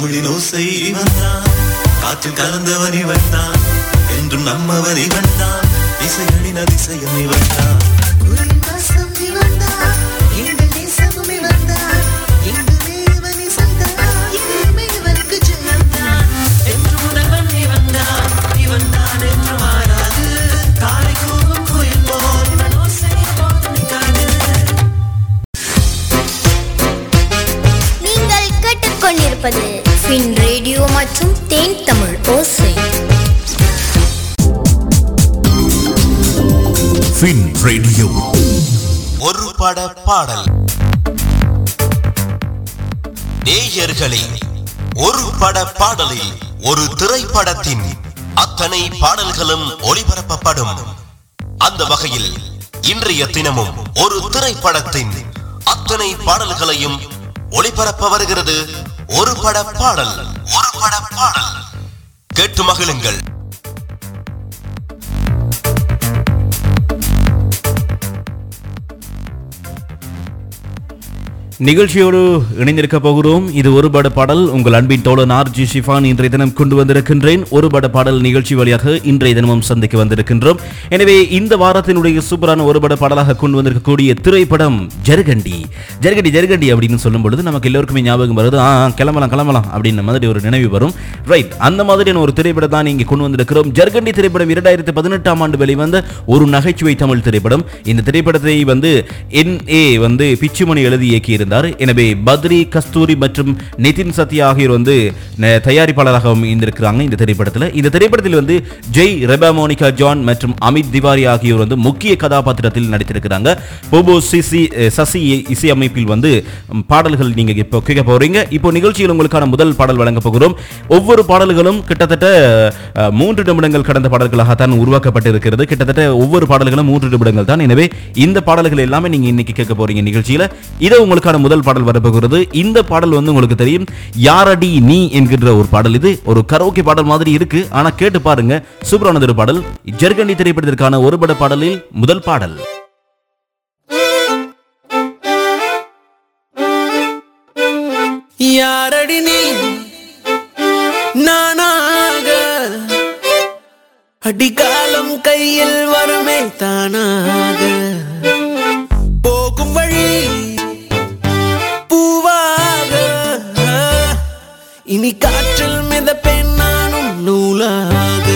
தமிழின் ஓசை இவன்தான் காற்றில் கலந்தவன் இவன்தான் என்றும் நம்மவன் இவன்தான் இசைகளின் அதிசயம் இவன்தான் உல்லாசம் இவன்தான், எங்கள் நேசமும் இவன்தான், எங்கள் தேவன் இசைதான், இனிமே இவனுக்கு ஜெயம்தான். என்று முதல்வன் இவன்தான், இவன்தான் என்று மாறாது. காலை கூவும் குயில் போல் இவன் ஓசை எப்போதும் நிற்காது. நீங்கள் கேட்டுக்கொண்டிருப்பது ஃபின் ரேடியோ மற்றும் தேன் தமிழ் ஓசை ஃபின் ரேடியோ ஒரு பட பாடல் நேயர்களே ஒரு பட பாடலில் ஒரு திரைப்படத்தின் அத்தனை பாடல்களும் ஒளிபரப்பப்படும் அந்த வகையில் இன்றைய தினமும் ஒரு திரைப்படத்தின் அத்தனை பாடல்களையும் ஒளிபரப்ப வருகிறது ஒரு பட பாடல் ஒரு பட பாடல் கேட்டு மகிழுங்கள் நிகழ்ச்சியோடு இணைந்திருக்க போகிறோம் இது ஒரு பட பாடல் உங்கள் அன்பின் தோழன் ஆர்ஜி ஷிஃபான் இன்றைய தினம் கொண்டு வந்திருக்கின்றேன் ஒரு பட பாடல் நிகழ்ச்சி வழியாக இன்றைய தினமும் சந்திக்க வந்திருக்கின்றோம் எனவே இந்த வாரத்தினுடைய சூப்பரான ஒரு பட பாடலாக கொண்டு வந்திருக்கக்கூடிய திரைப்படம் ஜெருகண்டி ஜெருகண்டி ஜெருகண்டி அப்படின்னு சொல்லும் பொழுது நமக்கு எல்லோருக்குமே ஞாபகம் வருது ஆ ஆ, கிளம்பலாம் கிளம்பலாம் அப்படின்ற மாதிரி ஒரு நினைவு வரும் ரைட் அந்த மாதிரியான ஒரு திரைப்படம் தான் இங்கே கொண்டு வந்திருக்கிறோம் ஜெர்கண்டி திரைப்படம் இரண்டாயிரத்தி பதினெட்டாம் ஆண்டு வெளிவந்த ஒரு நகைச்சுவை தமிழ் திரைப்படம் இந்த திரைப்படத்தை வந்து என் ஏ வந்து பிச்சுமணி எழுதி இயக்கியிருந்தார் எனவே பத்ரி கஸ்தூரி மற்றும் நிதின் சத்யா ஆகியோர் வந்து ந- தயாரிப்பாளராகவும் இருந்திருக்கிறாங்க இந்த திரைப்படத்தில் இந்த திரைப்படத்தில் வந்து ஜெய் ரெபா மோனிகா ஜான் மற்றும் அமித் திவாரி ஆகியோர் வந்து முக்கிய கதாபாத்திரத்தில் நடித்திருக்கிறாங்க போபோ சிசி அஹ், சசி இசையமைப்பில் வந்து ம், பாடல்கள் நீங்க இப்போ கேட்க போறீங்க இப்போ நிகழ்ச்சியில் உங்களுக்கான முதல் பாடல் வழங்க போகிறோம் ஒவ்வொரு பாடல்களும் கிட்டத்தட்ட அஹ், மூன்று நிமிடங்கள் கடந்த பாடல்களாகத்தான் உருவாக்கப்பட்டிருக்கிறது கிட்டத்தட்ட ஒவ்வொரு பாடல்களும் மூன்று நிமிடங்கள் தான் எனவே இந்த பாடல்கள் எல்லாமே நீங்க இன்னைக்கு கேட்க போறீங்க நிகழ்ச்சியில இது உங்களுக்கான முதல் பாடல் வரப்போகிறது இந்த பாடல் வந்து உங்களுக்கு தெரியும் யாரடி நீ என்கின்ற ஒரு பாடல் இது ஒரு கரோக்கே பாடல் மாதிரி இருக்கு ஆனா கேட்டு பாருங்க சூப்பரானது ஒரு பாடல் ஜெர்கண்டி திரைப்படத்திற்கான ஒரு பட பாடலில் முதல் பாடல் யாரடி நீ நானாக அடிகாலம் கையில் வருமே தானாக போகும் வழி பூவாக இனி காற்றில் மிதப்பேன் நானும் நூலாக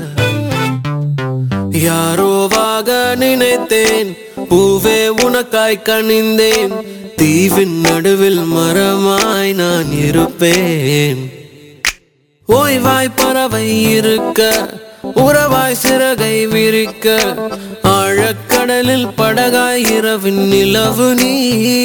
யாரோவாக நினைத்தேன் பூவே உனக்காய் கனிந்தேன் தீவின் நடுவில் மரமாய் நான் இருப்பேன் ஓய்வாய் பறவை இருக்க உறவாய் சிறகை விரிக்க ஆழக்கடலில் படகாய் இரவின் நிலவு நீ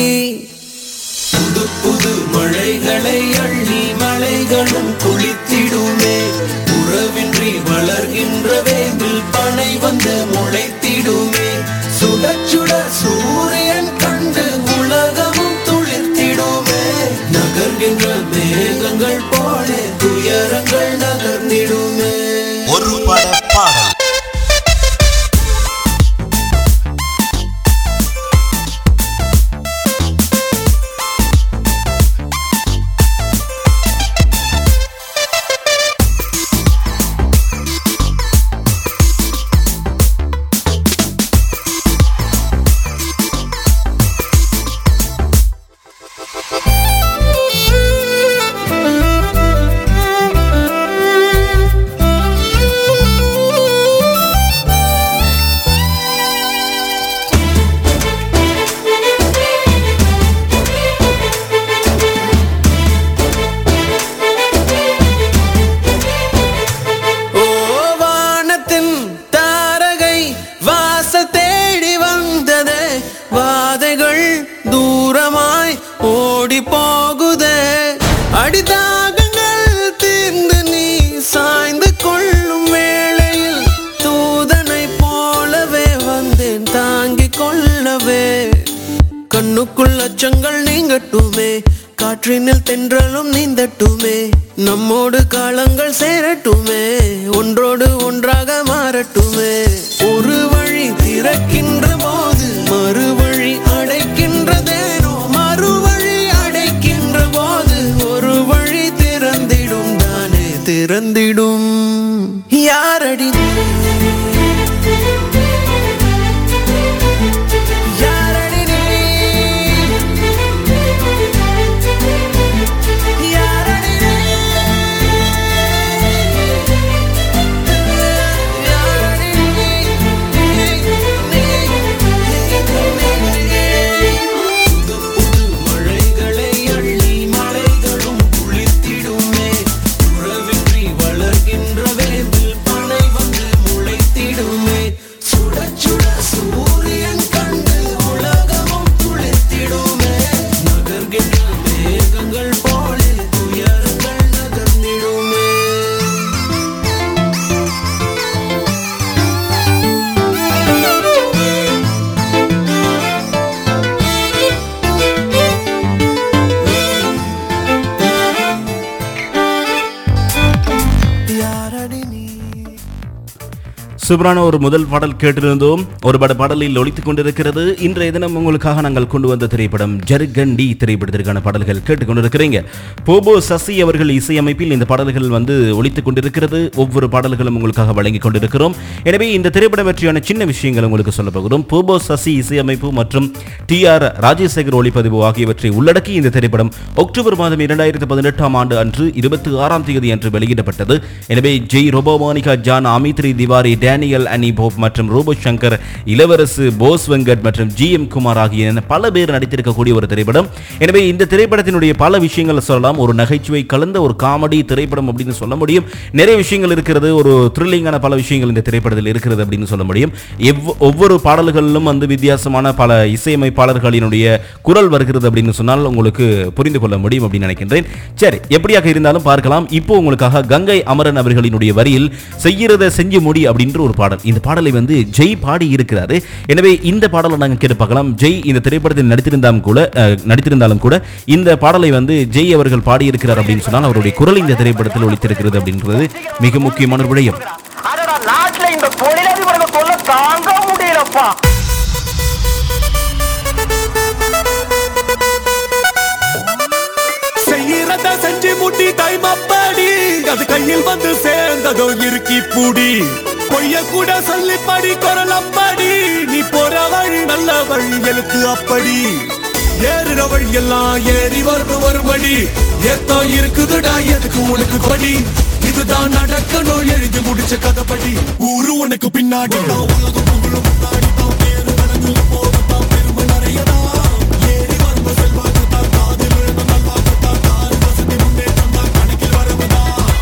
புது புது மழைகளை அள்ளி மலைகளும் குளித்திடுமே உறவின்றி வளர்கின்ற வேம்பில் பனை வந்து முளைத்திடுமே சுட சுட சூரியன் கண்டு உலகமும் துளிர்த்திடுமே நகர்கின்ற மேகங்கள் போல துயரங்கள் நகர்ந்திடுமே ஒரு பட பாடல் ஓ வானத்தின் தாரகை வாசல் தேடி வந்ததே வாதைகள் தூரமாய் ஓடி போகுதே அடிதாகங்கள் தீர்ந்து நீ சாய்ந்து கொள்ளும் வேளையில் தூதனை போலவே வந்தேன் தாங்கிக் கொள்ளவே கண்ணுக்குள் அச்சங்கள் நீங்கட்டுமே காற்றினில் தென்றலும் நீந்தட்டுமே நம்மோடு காலங்கள் சேரட்டுமே ஒன்றோடு ஒன்றாக மாறட்டுமே ஒரு வழி திறக்கின்ற போது மறுவழி அடைக்கின்றதேனோ மறுவழி அடைக்கின்ற போது ஒரு வழி திறந்த சூப்பரான ஒரு முதல் பாடல் கேட்டிருந்தோம் ஒரு பட பாடலில் ஒலித்துக் கொண்டிருக்கிறது இன்றைய தினம் உங்களுக்காக நாங்கள் கொண்டு வந்த திரைப்படம் ஜர்கண்டி திரைப்படத்திற்கான பாடல்கள் கேட்டுக்கொண்டிருக்கிறீங்க போபோ சசி அவர்கள் இசையமைப்பில் இந்த பாடல்கள் வந்து ஒலித்துக் கொண்டிருக்கிறது ஒவ்வொரு பாடல்களும் உங்களுக்காக வழங்கிக் கொண்டிருக்கிறோம் எனவே இந்த திரைப்படம் பற்றியான சின்ன விஷயங்கள் உங்களுக்கு சொல்ல போகிறோம் போபோ சசி இசையமைப்பு மற்றும் டி ஆர் ராஜசேகர் ஒளிப்பதிவு ஆகியவற்றை உள்ளடக்கி இந்த திரைப்படம் அக்டோபர் மாதம் இரண்டாயிரத்தி பதினெட்டாம் ஆண்டு அன்று இருபத்தி ஆறாம் தேதி அன்று வெளியிடப்பட்டது எனவே ஜெய் ரோபோமானிகா ஜான் அமித்ரி திவாரி டேனியல் அனி போப் மற்றும் ரோபோ சங்கர் இளவரசு போஸ் வெங்கட் மற்றும் ஜி எம் குமார் ஆகிய என பல பேர் நடித்திருக்கக்கூடிய ஒரு திரைப்படம் எனவே இந்த திரைப்படத்தினுடைய பல விஷயங்களை சொல்லலாம் ஒரு நகைச்சுவை கலந்த ஒரு காமெடி திரைப்படம் அப்படின்னு சொல்ல முடியும் நிறைய விஷயங்கள் இருக்கிறது ஒரு த்ரில்லிங்கான பல விஷயங்கள் இந்த திரைப்படத்தில் இருக்கிறது அப்படின்னு சொல்ல முடியும் எவ் ஒவ்வொரு பாடல்களிலும் வந்து வித்தியாசமான பல இசையமைப்பாளர்களினுடைய குரல் வருகிறது அப்படின்னு சொன்னால் உங்களுக்கு புரிந்து கொள்ள முடியும் அப்படின்னு நினைக்கின்றேன் சரி எப்படியாக இருந்தாலும் பார்க்கலாம் இப்போ உங்களுக்காக கங்கை அமரன் அவர்களினுடைய வரியில் செய்யறத செஞ்சு முடி அப்படின்ற ஒரு பாடல் இந்த பாடலை வந்து ஜெய் பாடி இருக்கிறாரு எனவே இந்த பாடலை நாங்கள் கேட்டு பார்க்கலாம் ஜெய் இந்த திரைப்படத்தில் நடித்திருந்தாலும் கூட அஹ், நடித்திருந்தாலும் கூட இந்த பாடலை வந்து ஜெய் அவர்கள் பாடியிருக்கிறார் அப்படின்னு சொன்னால் அவருடைய குரல் இந்த திரைப்படத்தில் ஒலித்திருக்கிறது அப்படின்றது மிக முக்கியமான ஒரு விடயம் அடடா நாட்டுல இந்த தொழிலதிபர்கள் சொல்ல தாங்க முடியலப்பா செய்யறத செஞ்சு முட்டி டைம் அப்படி அது கையில் வந்து சேர்ந்ததோ இருக்கி பூடி பொய்ய கூட சொல்லி படி குரல் அப்படி நீ போற வழி நல்ல வழி எழுத்து அப்படி ஏறுற வழி எல்லாம் ஏறி வரும் ஒருபடி ஏத்தோ இருக்குதுடா எதுக்கு உனக்கு படி இதுதான் நடக்கணும் எழுதி முடிச்ச கதைப்படி ஊரு உனக்கு பின்னாடி தான் உலகம் புகழும் முன்னாடி தான் பேரு வழங்கு எப்போதும் தான் பெருமை நிறையதான் ஏறி வரும் செல்வாக்கு தான் காதில் விழுந்த நல்வாக்கு தான் காரு வசதி முன்னேற்றம் தான் கணக்கில் வருவதா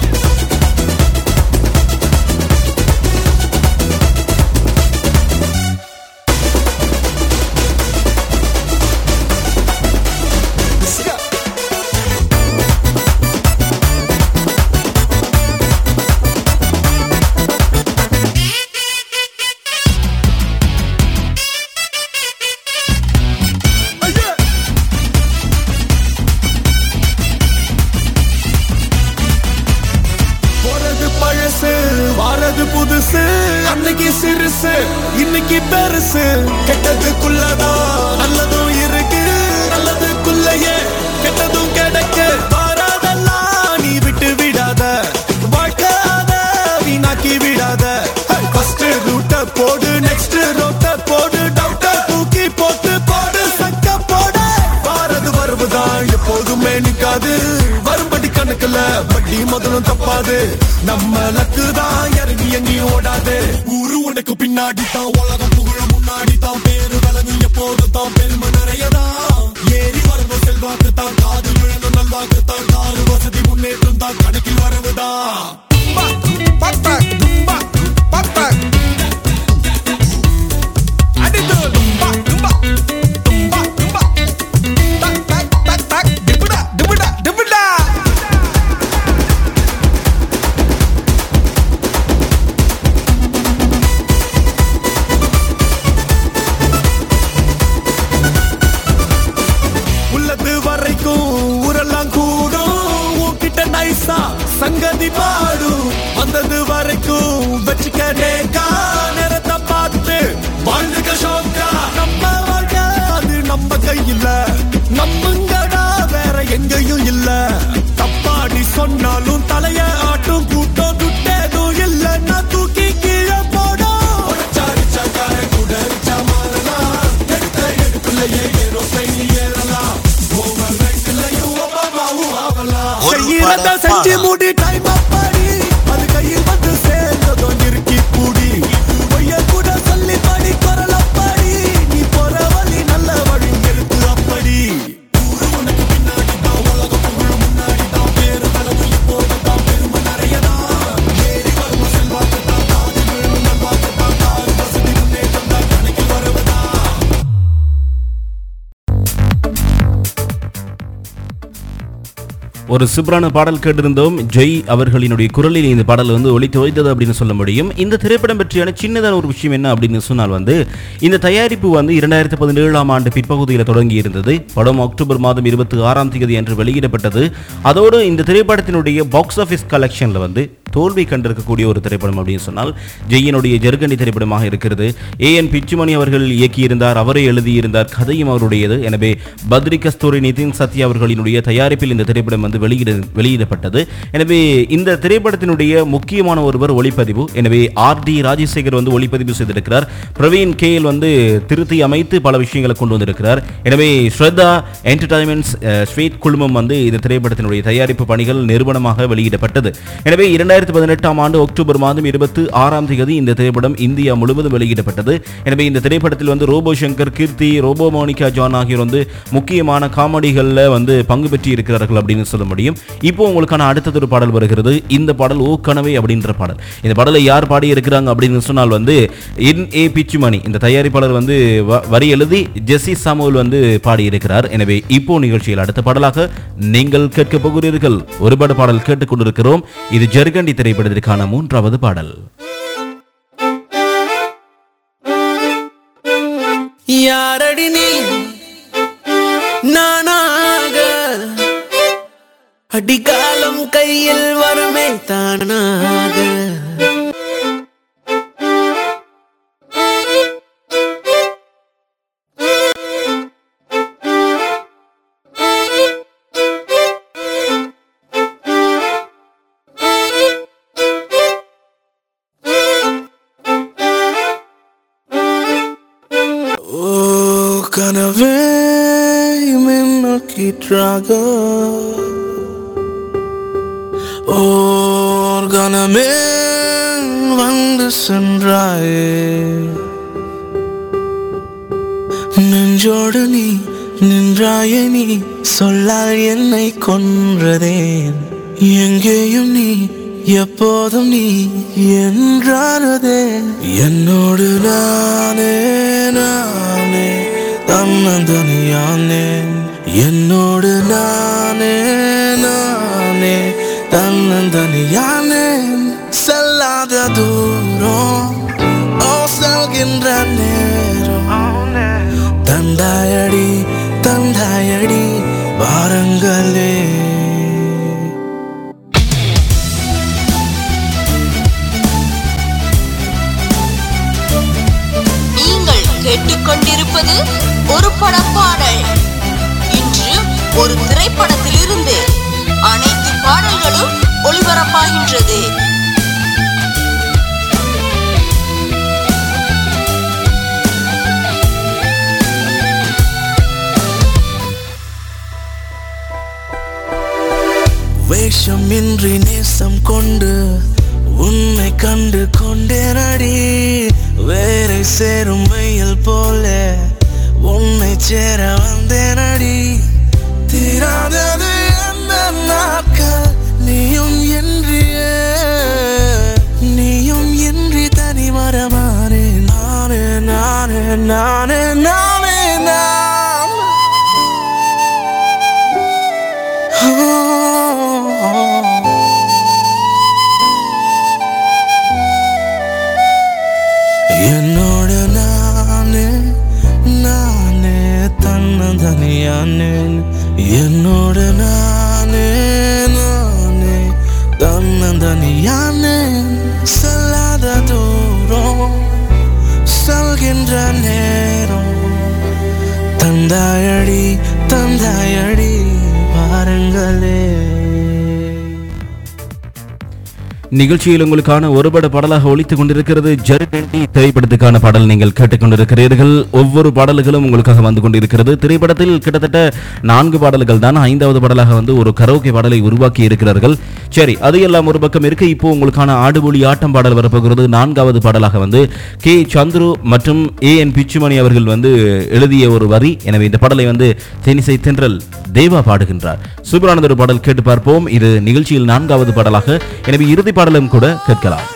போறது பழசு வாரது புதுசு அன்னைக்கு சிறுசு இன்னைக்கு பெருசு கெட்டதுக்குள்ளதான் நல்லதும் இருக்கு நல்லதுக்குள்ளயே கெட்டதும் கிடைக்கு வாராதெல்லாம் நீ விட்டு விடாத வாழ்க்காத வீணாக்கி விடாத ஃபர்ஸ்ட் ரூட்ட போடு நெக்ஸ்ட் ரோட்ட போடு டவுட்ட தூக்கி போட்டு போடு சக்க போடு வாரது வருவதான் எப்போதுமே நிக்காது வரும்படி கணக்குல வட்டி முதலும் தப்பாது நம்ம லக்கு தான் இறங்கி எங்கேயும் ஓடாது ஊரு உனக்கு பின்னாடி தான் உலகம் புகழ முன்னாடி தான் பேரு விலங்கு எப்போது தான் பெருமை நிறையதான் ஏறி வரணும் செல்வாக்கு தான் காது விழுந்த நல்வாக்கு தான் காரு வசதி முன்னேற்றம் தான் கணக்கில் வரவுதான் பத்தாக் தும்பாக் பத்தாக் அடித்து தும்பா தும்பா தும்பா தும்பா tak tak tak tak dibuda dibuda dibuda உள்ளது வரைக்கும் ஊரெல்லாம் கூடும் உன்கிட்ட நைசா சங்கதி பாடும் வந்தது வரைக்கும் வச்சுக்க நேக்கா நேரத்தை பார்த்து வாழ்ந்துக்க ஷோக்கா நம்ம வாழ்க்கை அது நம்ம கையில நம்மங்கடா வேற எங்கேயும் இல்ல தப்பாடி சொன்னாலும் தலைய ஆட்டும் கூட்டம் துட்டேதும் இல்ல நான் தூக்கி கீழே போடும் கூட ரிச்சா மாறலாம் எடுத்த எடுப்புலயே ஏரோப்ளைன் ஏறலாம் ஓவர் நைட்லயும் ஒபாமாவும் ஆகலாம் ஒரு செய்யறத பட செஞ்சு பாடல். மூடி டைம் அப்படி அது கையில் வந்து சேர்ந்ததோ இறுக்கி கூடி பொய்ய கூட சொல்லி படி குரல் அப்படி நீ போற வழி நல்ல வழி எழுத்து அப்படி ஊரு உனக்கு பின்னாடி தான் உலகம் புகழும் முன்னாடி தான் பேரு வலது இப்போது தான் பெருமை நிறையதான் ஏறி வரும் செல்வாக்கு தான் காது விழும் நல்வாக்கு தான் காரு வசதி முன்னேற்றம் தான் கணக்கில் வருவதா ஒரு சூப்பரான பாடல் கேட்டிருந்தோம் ஜெய் அவர்களினுடைய குரலில் இந்த பாடல் வந்து ஒலித்து வைத்தது அப்படின்னு சொல்ல முடியும் இந்த திரைப்படம் பற்றியான சின்னதான ஒரு விஷயம் என்ன அப்படின்னு சொன்னால் வந்து இந்த தயாரிப்பு வந்து இரண்டாயிரத்தி பதினேழாம் ஆண்டு பிற்பகுதியில் தொடங்கி இருந்தது படம் அக்டோபர் மாதம் இருபத்தி ஆறாம் தேதி அன்று வெளியிடப்பட்டது அதோடு இந்த திரைப்படத்தினுடைய பாக்ஸ் ஆஃபீஸ் கலெக்ஷனில் வந்து தோல்வி கண்டிருக்கக்கூடிய ஒரு திரைப்படம் அப்படின்னு சொன்னால் ஜெயினுடைய ஜெர்கண்டி திரைப்படமாக இருக்கிறது ஏ என் பிச்சுமணி அவர்கள் இயக்கியிருந்தார் அவரே எழுதியிருந்தார் கதையும் அவருடையது எனவே பத்ரி கஸ்தூரி நிதின் சத்யா அவர்களினுடைய தயாரிப்பில் இந்த திரைப்படம் வந்து வெளியிட வெளியிடப்பட்டது எனவே இந்த திரைப்படத்தினுடைய முக்கியமான ஒருவர் ஒளிப்பதிவு எனவே ஆர் டி ராஜசேகர் வந்து ஒளிப்பதிவு செய்திருக்கிறார் பிரவீன் கேஎல் வந்து திருத்தி அமைத்து பல விஷயங்களை கொண்டு வந்திருக்கிறார் எனவே ஸ்ரத்தா என்டர்டைன்மெண்ட்ஸ் ஸ்வீட் குழுமம் வந்து இந்த திரைப்படத்தினுடைய தயாரிப்பு பணிகள் நிறுவனமாக வெளியிடப்பட்டது எனவே இரண்டாயிரத்தி பதினெட்டாம் ஆண்டு அக்டோபர் மாதம் இருபத்தி ஆறாம் தேதி இந்த திரைப்படம் இந்தியா முழுவதும் வெளியிடப்பட்டது எனவே இந்த திரைப்படத்தில் வந்து Robo Shankar Keerthi Robo Monica John ஆகியோர் வந்து முக்கியமான காமெடிகளில் வந்து பங்கு பெற்றி இருக்கிறார்கள் அப்படின்னு சொல்ல முடியும் இப்போ உங்களுக்கான அடுத்தது ஒரு பாடல் வருகிறது இந்த பாடல் ஓ கனவே அப்படின்ற பாடல் இந்த பாடலை யார் பாடி இருக்கிறாங்க அப்படின்னு சொன்னால் வந்து என் ஏ பிச்சுமணி இந்த தயாரிப்பாளர் வந்து வ- வரி எழுதி ஜெஸ்ஸி சாமுவல் வந்து பாடியிருக்கிறார் எனவே இப்போ நிகழ்ச்சியில் அடுத்த பாடலாக நீங்கள் கேட்க போகிறீர்கள் ஒரு பட பாடல் கேட்டுக்கொண்டிருக்கிறோம் இது ஜெர்கண்டி திரைப்படத்திற்கான மூன்றாவது பாடல் யாரடி நீ நானாக அடிகாலம் கையில் வருமே தானாக ஓ கனவே மின்னோக்கிற்றாக ஓர் கணமே வந்து சென்றாயே நெஞ்சோடு நீ நின்றாயே நீ சொல்லால் என்னை கொன்றதேன் எங்கேயும் நீ எப்போதும் நீ என்றானதே என்னோடு நானே நானே தன்னந்தனியானேன் என்னோடு நானே நானே தன்னந்தனியானேன் செல்லாத தூரம் ஓ செல்கின்ற நேரம் தந்தாயடி தந்தாயடி வாரங்களே நீங்கள் கேட்டுக்கொண்டிருப்பது ஒரு படப்பாடல் இன்று ஒரு திரைப்படத்திலிருந்து அனைத்து பாடல்களும் ஒளிபரப்பாகின்றது வேஷமின்றி நேசம் கொண்டு உன்னை கண்டு கொண்டேனடி வேரை சேரும் வெயில் போல உன்னை சேர வந்தேனடி தீராதது அந்த நாட்கள் நீயும் என்றியே நீயும் என்றி தனி மரமானே நானே நானே நானே நானே நான் என்னோட நானே நானே தன்னதனியானே என்னோட நானே நானே தன்னதனியானே செல்லாத தூரம் செல்கின்ற நேரம் தந்தாயடி தந்தாயடி பாருங்களே நிகழ்ச்சியில் உங்களுக்கான ஒருபட பாடலாக ஒலித்துக் கொண்டிருக்கிறது ஜெர்கண்டி திரைப்படத்துக்கான பாடல் நீங்கள் கேட்டுக்கொண்டிருக்கிறீர்கள் ஒவ்வொரு பாடல்களும் உங்களுக்காக வந்து கொண்டிருக்கிறது திரைப்படத்தில் கிட்டத்தட்ட நான்கு பாடல்கள் தான் ஐந்தாவது பாடலாக வந்து ஒரு கரோக்கே பாடலை உருவாக்கி இருக்கிறார்கள் சரி அது எல்லாம் ஒரு பக்கம் இருக்கு இப்போ உங்களுக்கான ஆடுபொலி ஆட்டம் பாடல் வரப்போகிறது நான்காவது பாடலாக வந்து கே சந்துரு மற்றும் ஏ என் பிச்சுமணி அவர்கள் வந்து எழுதிய ஒரு வரி எனவே இந்த பாடலை வந்து தேனிசை தென்றல் தேவா பாடுகின்றார் சூப்பரானது ஒரு பாடல் கேட்டு பார்ப்போம் இது நிகழ்ச்சியில் நான்காவது பாடலாக எனவே இறுதி பாடலும் கூட கேட்கலாம்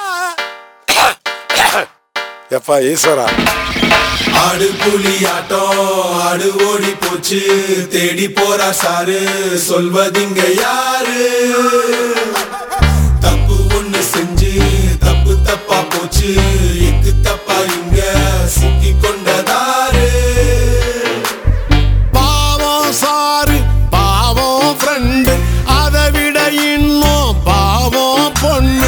எப்பா ஈஸ்வரா ஆடு புலி ஆட்டம் ஆடு ஓடி போச்சு தேடி போறா சாரு சொல்வதிங்க யாரு தப்பு ஒண்ணு செஞ்சு தப்பு தப்பா போச்சு இக்கு தப்பா இங்க சிக்கி கொண்டதாரு பாவம் சாரு பாவம் ஃப்ரெண்டு அதை விட இன்னும் பாவம் பொண்ணு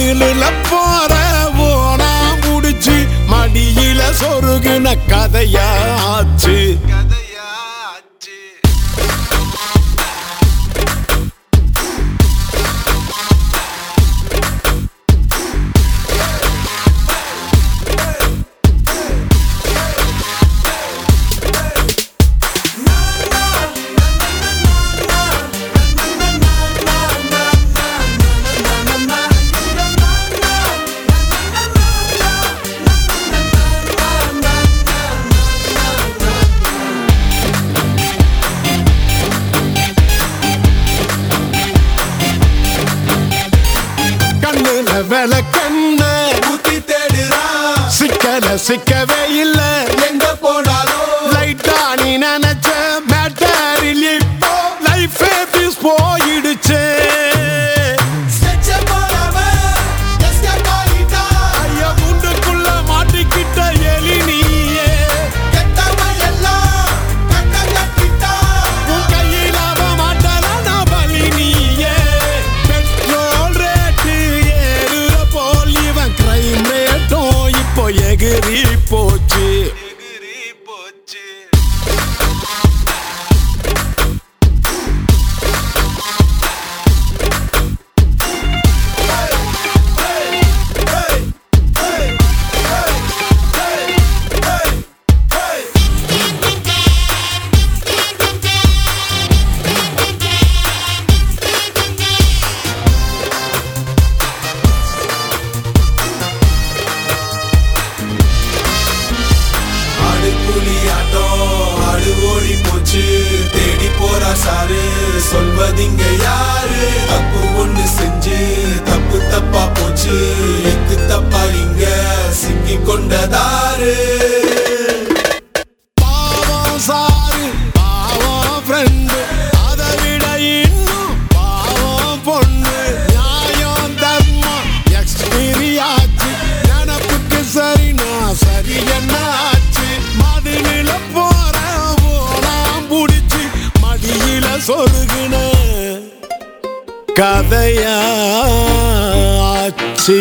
மதிலுல போற ஓனா முடிச்சு மடியில சொருகுன கதையாச்சு கண்ணுல விளக்கண்ண புத்தி தேடுறான் சிக்கல சிக்கவே இல்ல எங்க போனாலும் லைட்டா நீ நினைச்ச மேட்டரில் இப்போ லைஃப் பீஸ் போயிடுச்சு ஸ்கெட்ச போடாம எஸ்கேப் ஆகிட்டான் ஐயா முண்டுக்குள்ள மாட்டிக்கிட்ட எலி நீயே கெட்டவன் எல்லாம் கட்டம் கட்டிட்டான் உன் கையில் அவ மாட்டலனா பலி நீயே பெட்ரோல் ரேட்டு ஏறுற போல் இவன் கிரைம் ரேட்டும் இப்போ எகிரி போச்சு ஆடு புலி ஆட்டம் ஆடு ஓடி போச்சு தேடி போறா சாரு சொல்வதிங்க யாரு தப்பு ஒண்ணு செஞ்சு தப்பு தப்பா போச்சு எக்கு தப்பா இங்க சிக்கி கொண்டதாரு பாவம் சாரு பாவம் ஃப்ரெண்டு அதை விட இன்னும் பாவம் பொண்ணு நியாயம் தர்மம் எக்ஸ்பீரி ஆச்சு நினப்புக்கு சரி நான் சரி என்ன ஆச்சு மதிலில போற ஓலாம் புடிச்சு மடியில சொருகுன கதையாச்சு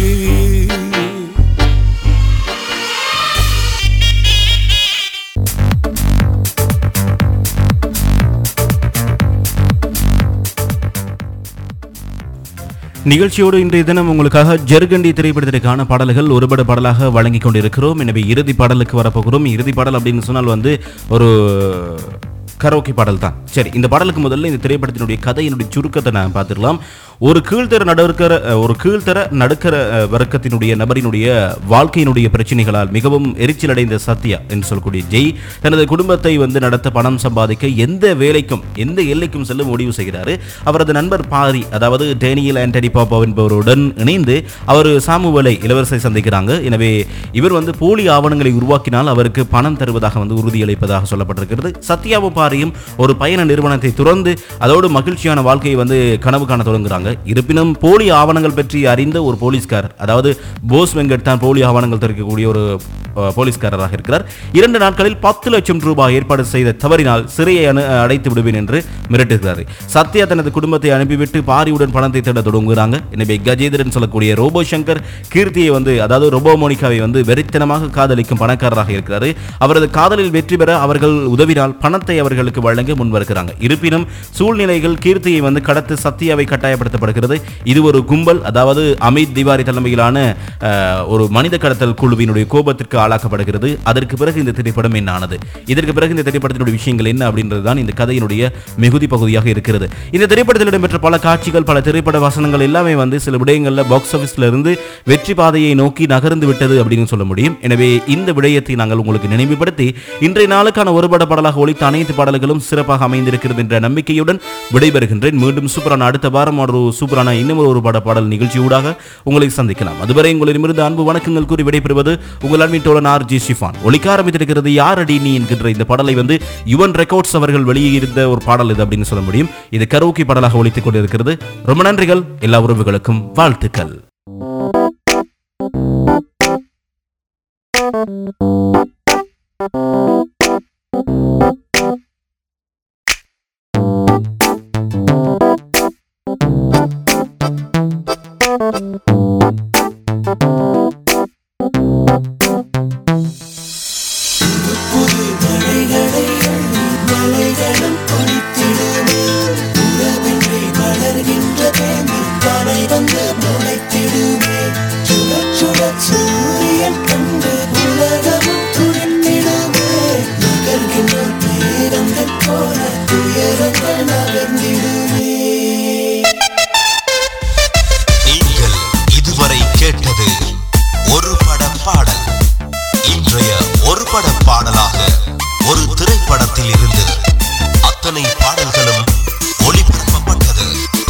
நிகழ்ச்சியோடு இன்றைய தினம் உங்களுக்காக ஜெர்கண்டி திரைப்படத்திற்கான பாடல்கள் ஒருபட பாடலாக வழங்கி கொண்டிருக்கிறோம் எனவே இறுதி பாடலுக்கு வரப்போகிறோம் இறுதி பாடல் அப்படின்னு சொன்னால் வந்து ஒரு கரோக்கி பாடல் தான் சரி இந்த பாடலுக்கு முதல்ல இந்த திரைப்படத்தினுடைய கதையினுடைய சுருக்கத்தை நான் பார்த்துக்கலாம் ஒரு கீழ்த்தர நடுக்கிற ஒரு கீழ்த்தர நடுக்கர அஹ், வர்க்கத்தினுடைய நபரினுடைய வாழ்க்கையினுடைய பிரச்சனைகளால் மிகவும் எரிச்சலடைந்த சத்யா என்று சொல்லக்கூடிய ஜெய் தனது குடும்பத்தை வந்து நடத்த பணம் சம்பாதிக்க எந்த வேலைக்கும் எந்த எல்லைக்கும் செல்ல முடிவு செய்கிறாரு அவரது நண்பர் பாரி அதாவது டேனியல் ஆண்டனி பாப்பா என்பவருடன் இணைந்து அவர் சாமுவலை இளவரசை சந்திக்கிறாங்க எனவே இவர் வந்து போலி ஆவணங்களை உருவாக்கினால் அவருக்கு பணம் தருவதாக வந்து உறுதியளிப்பதாக சொல்லப்பட்டிருக்கிறது சத்யாவும் பாரியும் ஒரு பயண நிறுவனத்தை துறந்து அதோடு மகிழ்ச்சியான வாழ்க்கையை வந்து கனவு காண தொடங்குறாங்க இருப்பினும் போலி ஆவணங்கள் பற்றி அறிந்த ஒரு போலீஸ்காரர் அதாவது போஸ் வெங்கட் தான் போலி ஆவணங்கள் தெரிவிக்கக்கூடிய ஒரு அஹ், போலீஸ்காரராக இருக்கிறார் இரண்டு நாட்களில் பத்து லட்சம் ரூபாய் ஏற்பாடு செய்த தவறினால் சிறையை அனு அடைத்து விடுவேன் என்று மிரட்டுகிறார் சத்யா தனது குடும்பத்தை அனுப்பிவிட்டு பாரியுடன் பணத்தை தேட தொடங்குகிறாங்க எனவே கஜேந்திரன் சொல்லக்கூடிய ரோபோ சங்கர் கீர்த்தியை வந்து அதாவது ரோபோ மோனிகாவை வந்து வெறித்தனமாக காதலிக்கும் பணக்காரராக இருக்கிறாரு அவரது காதலில் வெற்றி பெற அவர்கள் உதவினால் பணத்தை அவர்களுக்கு வழங்க முன்வருகிறாங்க இருப்பினும் சூழ்நிலைகள் கீர்த்தியை வந்து கடத்து சத்யாவை கட்டாயப்படுத்தப்படுகிறது இது ஒரு கும்பல் அதாவது அமித் திவாரி தலைமையிலான அஹ், ஒரு மனித கடத்தல் குழுவினுடைய கோபத்திற்கு ஆளாக்கப்படுகிறது அதற்கு பிறகு இந்த திரைப்படம் என்ன ஆனது இதற்கு பிறகு இந்த திரைப்படத்தினுடைய விஷயங்கள் என்ன அப்படின்றது தான் இந்த கதையினுடைய மிகுதி பகுதியாக இருக்கிறது இந்த திரைப்படத்தில் இடம்பெற்ற பல காட்சிகள் பல திரைப்பட வசனங்கள் எல்லாமே வந்து சில விடயங்களில் பாக்ஸ் ஆஃபீஸ்ல இருந்து வெற்றி பாதையை நோக்கி நகர்ந்து விட்டது அப்படின்னு சொல்ல முடியும் எனவே இந்த விடயத்தை நாங்கள் உங்களுக்கு நினைவுபடுத்தி இன்றைய நாளுக்கான ஒரு பட பாடலாக ஒழித்த அனைத்து பாடல்களும் சிறப்பாக அமைந்திருக்கிறது என்ற நம்பிக்கையுடன் விடைபெறுகின்றேன் மீண்டும் சூப்பரான அடுத்த வாரம் ஒரு சூப்பரான இன்னும் ஒரு பட பாடல் நிகழ்ச்சியூடாக உங்களை சந்திக்கலாம் அதுவரை உங்களிடமிருந்து அன்பு வணக்கங்கள் கூறி விடைபெறுவது உங்கள் அன்பின் தோழன் ஆர் ஜி ஷிஃபான் ஒழிக்க ஆரம்பித்திருக்கிறது யாரடி நீ என்கின்ற இந்த பாடலை வந்து யுவன் ரெக்கார்ட்ஸ் அவர்கள் வெளியிட்ட ஒரு பாடல் இது அப்படின்னு சொல்ல முடியும் இது கரோக்கி பாடலாக ஒழித்துக் கொண்டிருக்கிறது ரொம்ப நன்றிகள் எல்லா உறவுகளுக்கும் வாழ்த்துக்கள் Thank you. திரைப்படத்தில் இருந்து அத்தனை பாடல்களும் ஒளிபரப்பப்பட்டது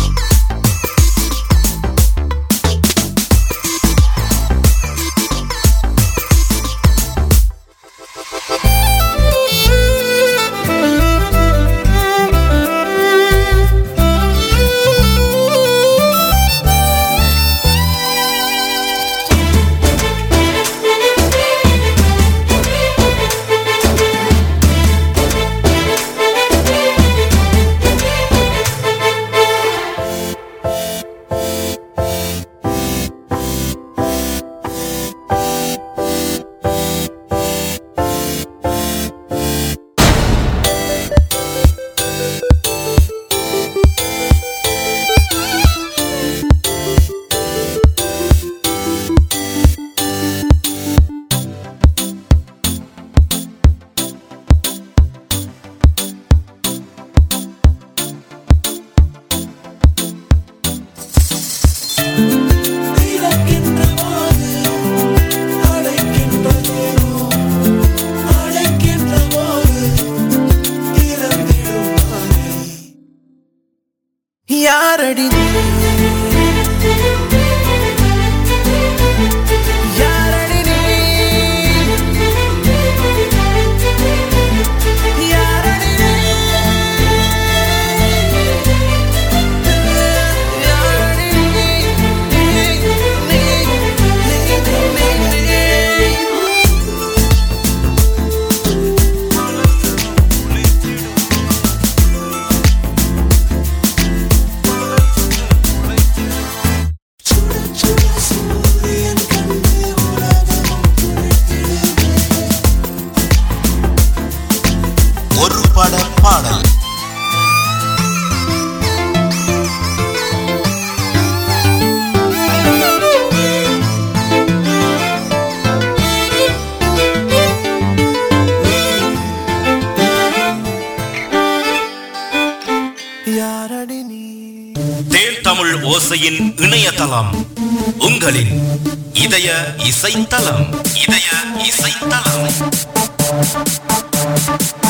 யாரடி நீ? யாரடி நீ? யாரடி நீ? யாரடி நீ? நீ, நீ, நீ, நீ, நீ. ஒரு பட பாடல் யாரடி நீ தேன் தமிழ் ஓசையின் இணையதளம் உங்களின் இதய இசைத்தலம் இதய இசைத்தலம்